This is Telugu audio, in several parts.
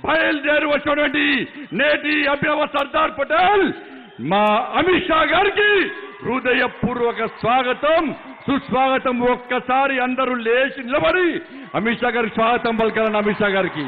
బయలుదేరి వచ్చినటువంటి నేటి అభినవ సర్దార్ పటేల్ మా అమిత్ షా గారికి హృదయపూర్వక స్వాగతం సుస్వాగతం ఒక్కసారి అందరూ లేచి నిలబడి అమిత్ షా గారికి స్వాగతం పలకాలని అమిత్ షా గారికి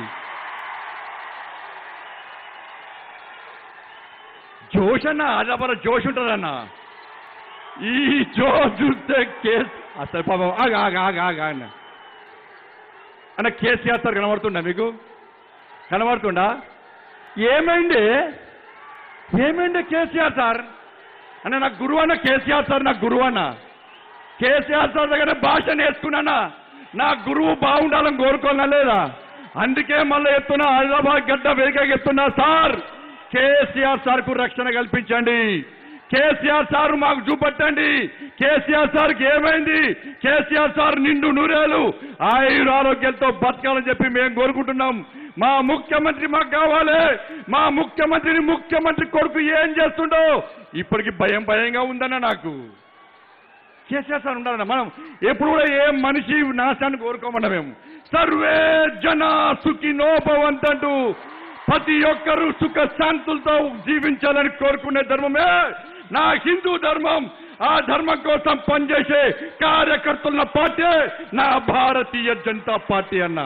జోష్ అన్న అదబర జోష్ ఉంటుందన్న ఈ జోష్ చూస్తే కేసు అసలు పాపం ఆగ ఆగ ఆగ ఆగ అన్న అన్న కేసీఆర్ సార్ కనబడుతుండా మీకు కనబడుతుండా ఏమైంది ఏమైంది కేసీఆర్ సార్ అన్న నాకు గురువు అన్న కేసీఆర్ సార్ నాకు గురువు అన్న కేసీఆర్ సార్ దగ్గర భాష నేర్చుకున్నానా నా గురువు బాగుండాలని కోరుకోనా లేదా అందుకే మళ్ళీ ఎత్తున్నా హైదరాబాద్ గడ్డ వేగంగా ఎత్తున్నా సార్ కేసీఆర్ సార్ కు రక్షణ కల్పించండి కేసీఆర్ సార్ మాకు చూపట్టండి కేసీఆర్ సార్కి ఏమైంది కేసీఆర్ సార్ నిండు నూరేలు ఆయుర ఆరోగ్యంతో బతకాలని చెప్పి మేము కోరుకుంటున్నాం మా ముఖ్యమంత్రి మాకు కావాలి మా ముఖ్యమంత్రిని ముఖ్యమంత్రి కొడుకు ఏం చేస్తుండో ఇప్పటికి భయం భయంగా ఉందన్న నాకు కేసీఆర్ సార్ ఉండాలన్న మనం ఎప్పుడు కూడా ఏ మనిషి నాశాన్ని కోరుకోమన్నా మేము సర్వే జన సుఖినో భవంతంటూ ప్రతి ఒక్కరూ సుఖ శాంతులతో జీవించాలని కోరుకునే ధర్మమే నా హిందూ ధర్మం ఆ ధర్మం కోసం పనిచేసే కార్యకర్తల పార్టీ నా భారతీయ జనతా పార్టీ అన్న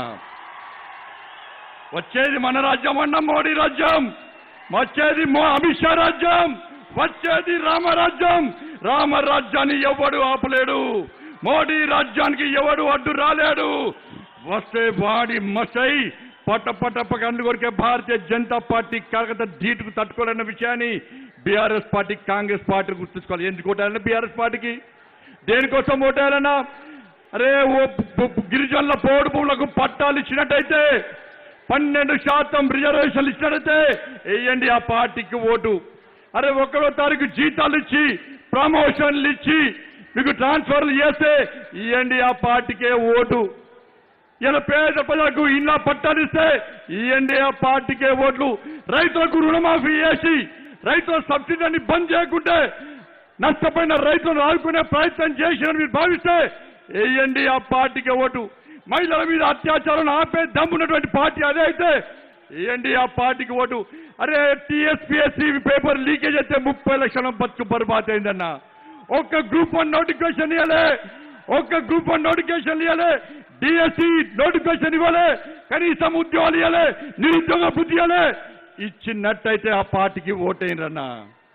వచ్చేది మన రాజ్యం అన్న మోడీ రాజ్యం వచ్చేది మో అమిత్ షా రాజ్యం వచ్చేది రామరాజ్యం రామరాజ్యాన్ని ఎవడు ఆపలేడు మోడీ రాజ్యానికి ఎవడు అడ్డు రాలేడు వస్తే వాడి మసై పట్ట పట్ట పక్క కొరికే భారతీయ జనతా పార్టీ కలకత్తా ధీటుకు తట్టుకోలేని విషయాన్ని బీఆర్ఎస్ పార్టీ కాంగ్రెస్ పార్టీ గుర్తుంచుకోవాలి ఎందుకు ఓటాలన్నా బీఆర్ఎస్ పార్టీకి దేనికోసం ఓటాలన్నా అరే ఓ పు- పు- గిరిజనుల పోడు భూములకు పట్టాలు ఇచ్చినట్టయితే పన్నెండు శాతం రిజర్వేషన్లు ఇచ్చినట్టయితే వేయండి ఆ పార్టీకి ఓటు అరే ఒకటో తారీఖు జీతాలు ఇచ్చి ప్రమోషన్లు ఇచ్చి మీకు ట్రాన్స్ఫర్లు చేస్తే ఇవ్వండి ఆ పార్టీకే ఓటు ఇలా పేద ప్రజలకు ఇళ్ళ పట్టాలిస్తే ఇవ్వండి ఆ పార్టీకే ఓట్లు రైతులకు రుణమాఫీ చేసి రైతుల సబ్సిడీని బంద్ చేయకుంటే నష్టపోయిన రైతులను ఆదుకునే ప్రయత్నం చేసిన మీరు భావిస్తే వేయండి ఆ పార్టీకి ఓటు మహిళల మీద అత్యాచారం ఆపే దమ్మున్నటువంటి పార్టీ అదే అయితే వేయండి ఆ పార్టీకి ఓటు అరే టీఎస్పీఎస్సీ పేపర్ లీకేజ్ అయితే ముప్పై లక్షల బతుకు బర్బాద్ అయిందన్న ఒక్క గ్రూప్ వన్ నోటిఫికేషన్ ఇవ్వలే ఒక్క గ్రూప్ వన్ నోటిఫికేషన్ ఇవ్వలే డిఎస్సి నోటిఫికేషన్ ఇవ్వలే కనీసం ఉద్యోగాలు ఇవ్వలే నిరుద్యోగ బుద్ధి ఇవ్వలే ఇచ్చినట్టయితే ఆ పార్టీకి ఓటైనరన్నా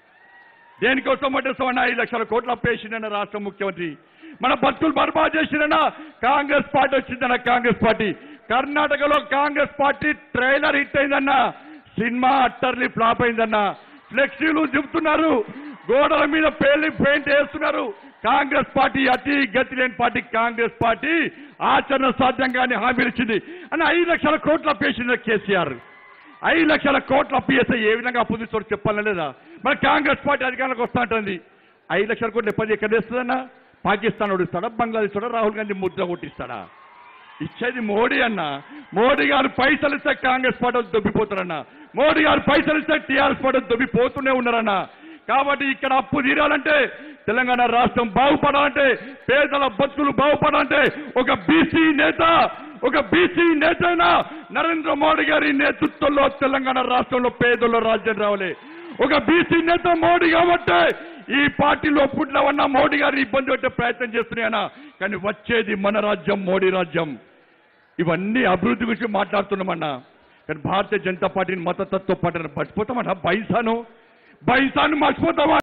దేనికోసం పట్టేస్తామన్నా ఐదు లక్షల కోట్లు అప్పేసిందన్న రాష్ట్ర ముఖ్యమంత్రి మన బతుకులు బర్బాద్ చేసిందన్న కాంగ్రెస్ పార్టీ వచ్చిందన్న కాంగ్రెస్ పార్టీ కర్ణాటకలో కాంగ్రెస్ పార్టీ ట్రైలర్ హిట్ అయిందన్న సినిమా అట్టర్లీ ఫ్లాప్ అయిందన్న ఫ్లెక్సీలు చెబుతున్నారు గోడల మీద పేలి పెయింట్ వేస్తున్నారు కాంగ్రెస్ పార్టీ అతి గతి లేని పార్టీ కాంగ్రెస్ పార్టీ ఆచరణ సాధ్యంగానే హామీలు ఇచ్చింది అని ఐదు లక్షల కోట్లు అప్పేసింది కేసీఆర్ ఐదు లక్షల కోట్లు అప్పు చేస్తే ఏ విధంగా అప్పు తీసుకోరు చెప్పాలని లేదా మన కాంగ్రెస్ పార్టీ అధికారంలోకి వస్తా ఉంటుంది ఐదు లక్షల కోట్లు ఎప్పటి ఎక్కడ వేస్తుందన్నా పాకిస్తాన్ ఓడిస్తాడా బంగ్లాదేశ్ కూడా రాహుల్ గాంధీ ముద్ర కొట్టిస్తాడా ఇచ్చేది మోడీ అన్న మోడీ గారు పైసలు ఇస్తే కాంగ్రెస్ పార్టీ వాళ్ళు దొబ్బిపోతారన్న మోడీ గారు పైసలు ఇస్తే టీఆర్ఎస్ పార్టీ వాళ్ళు దొబ్బిపోతూనే ఉన్నారన్న కాబట్టి ఇక్కడ అప్పు తీరాలంటే తెలంగాణ రాష్ట్రం బాగుపడాలంటే పేదల బతుకులు బాగుపడాలంటే ఒక బీసీ నేత ఒక బీసీ నేత అయినా నరేంద్ర మోడీ గారి నేతృత్వంలో తెలంగాణ రాష్ట్రంలో పేదల రాజ్యం రావాలి ఒక బీసీ నేత మోడీ కాబట్టి ఈ పార్టీలో పుట్టినవన్న మోడీ గారిని ఇబ్బంది పెట్టే ప్రయత్నం చేస్తున్నాయన్నా కానీ వచ్చేది మన రాజ్యం మోడీ రాజ్యం ఇవన్నీ అభివృద్ధి గురించి మాట్లాడుతున్నామన్నా కానీ భారతీయ జనతా పార్టీని మతతత్వ పార్టీని మర్చిపోతామన్నా బైసాను బైసాను మర్చిపోతామా